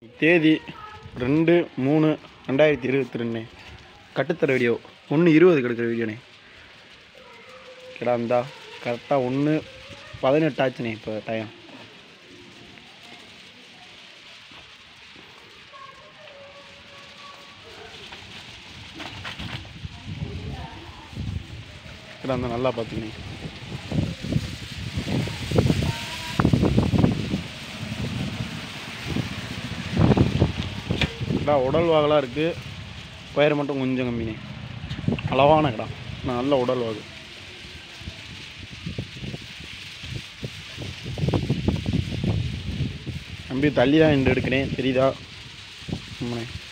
தேதி ரெண்டு மூணு ரெண்டாயிரத்தி இருபத்தி ரெண்டு கட்டுத்தர வீடியோ ஒன்று இருபது கிடைக்கிற வீடியோண்ணே கிடா இந்தா கரெக்டாக ஒன்று பதினெட்டு ஆச்சுண்ணே இப்போ டைம் கிடா இருந்தால் நல்லா பார்த்துக்கண்ணே கிடா உடல் வாகலாக இருக்குது உயரம் மட்டும் கொஞ்சம் கம்மினே அளவான கிடா நல்ல உடல் வாகு தம்பி தள்ளி தான் நின்று எடுக்கிறேன் தெரியுதா ஆமாண்ணே